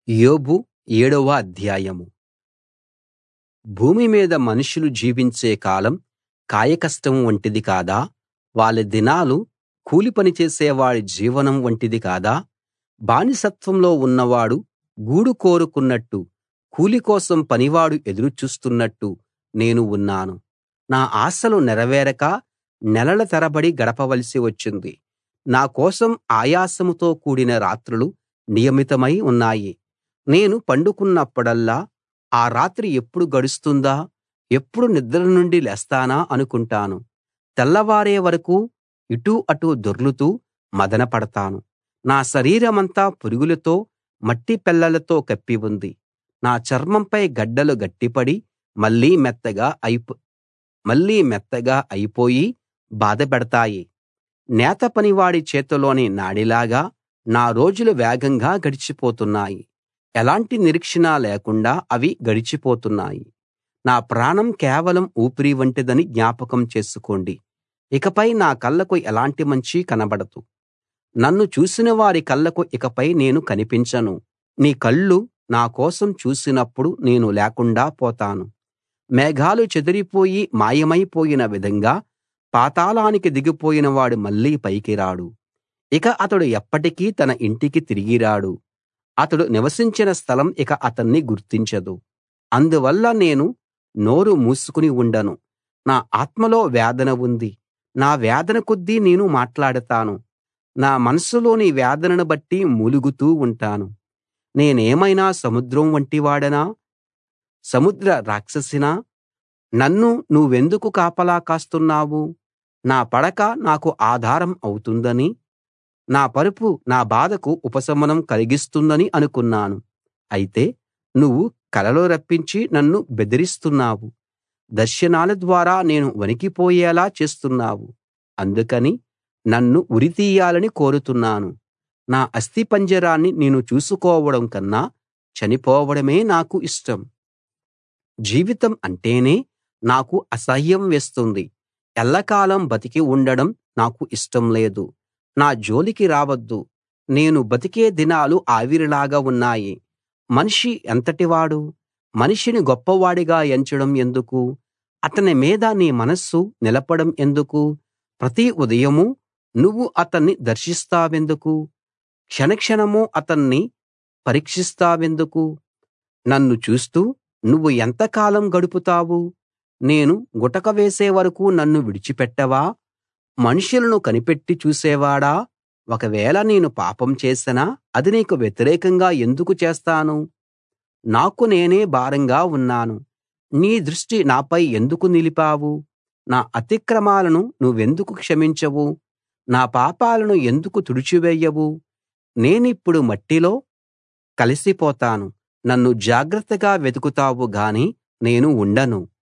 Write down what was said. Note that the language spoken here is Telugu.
యోబు ఏడవ అధ్యాయం భూమి మీద మనుషులు జీవించే కాలం కాయకష్టం వంటిది కాదా వాళ్ళ దినాలు కూలి పని చేసేవాడి జీవనం వంటిది కాదా బానిసత్వంలో ఉన్నవాడు గూడు కోరుకున్నట్టు కూలి కోసం పనివాడు ఎదురు చూస్తున్నట్టు నేను ఉన్నాను నా ఆశలు నెరవేరక నెలల తరబడి గడపవలసి వచ్చింది నా కోసం ఆయాసంతో కూడిన రాత్రులు నియమితమై ఉన్నాయి నేను పండుకున్నప్పుడల్లా ఆ రాత్రి ఎప్పుడు గడుస్తుందా ఎప్పుడు నిద్ర నుండి లేస్తానా అనుకుంటాను తెల్లవారే వరకూ ఇటూ అటూ దొర్లుతూ మదనపడతాను నా శరీరమంతా పురుగులతో మట్టి పెళ్లలతో కప్పి ఉంది నా చర్మంపై గడ్డలు గట్టిపడి మళ్ళీ మెత్తగా అయిపో మళ్ళీ మెత్తగా అయిపోయి బాధపెడతాయి నేత పనివాడి చేతిలోని నాడిలాగా నా రోజులు వేగంగా గడిచిపోతున్నాయి ఎలాంటి నిరీక్షణ లేకుండా అవి గడిచిపోతున్నాయి నా ప్రాణం కేవలం ఊపిరి వంటిదని జ్ఞాపకం చేసుకోండి ఇకపై నా కళ్ళకు ఎలాంటి మంచీ కనబడదు నన్ను చూసిన వారి కళ్ళకు ఇకపై నేను కనిపించను నీ కళ్ళు నా కోసం చూసినప్పుడు నేను లేకుండా పోతాను మేఘాలు చెదిరిపోయి మాయమైపోయిన విధంగా పాతాళానికి దిగిపోయిన వాడు మళ్ళీ పైకి రాడు ఇక అతడు ఎప్పటికీ తన ఇంటికి తిరిగి రాడు అతడు నివసించిన స్థలం ఇక అతన్ని గుర్తించదు అందువల్ల నేను నోరు మూసుకుని ఉండను నా ఆత్మలో వేదన ఉంది నా వేదన కొద్దీ నేను మాట్లాడతాను నా మనసులోని వేదనను బట్టి మూలుగుతూ ఉంటాను నేనేమైనా సముద్రం వంటివాడనా సముద్ర రాక్షసినా నన్ను నువ్వెందుకు కాపలా కాస్తున్నావు నా పడక నాకు ఆధారం అవుతుందని నా పరుపు నా బాధకు ఉపశమనం కలిగిస్తుందని అనుకున్నాను అయితే నువ్వు కలలు రప్పించి నన్ను బెదిరిస్తున్నావు దర్శనాల ద్వారా నేను వణికిపోయేలా చేస్తున్నావు అందుకని నన్ను ఉరితీయాలని కోరుతున్నాను నా అస్థిపంజరాన్ని నేను చూసుకోవడం కన్నా చనిపోవడమే నాకు ఇష్టం జీవితం అంటేనే నాకు అసహ్యం వేస్తుంది ఎల్లకాలం బతికి ఉండడం నాకు ఇష్టం లేదు నా జోలికి రావద్దు నేను బతికే దినాలు ఆవిరిలాగా ఉన్నాయి మనిషి ఎంతటివాడు మనిషిని గొప్పవాడిగా ఎంచడం ఎందుకు అతని మీద నీ మనస్సు నిలపడం ఎందుకు ప్రతి ఉదయమూ నువ్వు అతన్ని దర్శిస్తావెందుకు క్షణక్షణమూ అతన్ని పరీక్షిస్తావెందుకు నన్ను చూస్తూ నువ్వు ఎంతకాలం గడుపుతావు నేను గుటక వేసే వరకూ నన్ను విడిచిపెట్టవా మనుషులను కనిపెట్టి చూసేవాడా ఒకవేళ నేను పాపం చేసినా అది నీకు వ్యతిరేకంగా ఎందుకు చేస్తాను నాకు నేనే భారంగా ఉన్నాను నీ దృష్టి నాపై ఎందుకు నిలిపావు నా అతిక్రమాలను నువ్వెందుకు క్షమించవు నా పాపాలను ఎందుకు తుడిచివేయవు నేనిప్పుడు మట్టిలో కలిసిపోతాను నన్ను జాగ్రత్తగా వెతుకుతావు గాని నేను ఉండను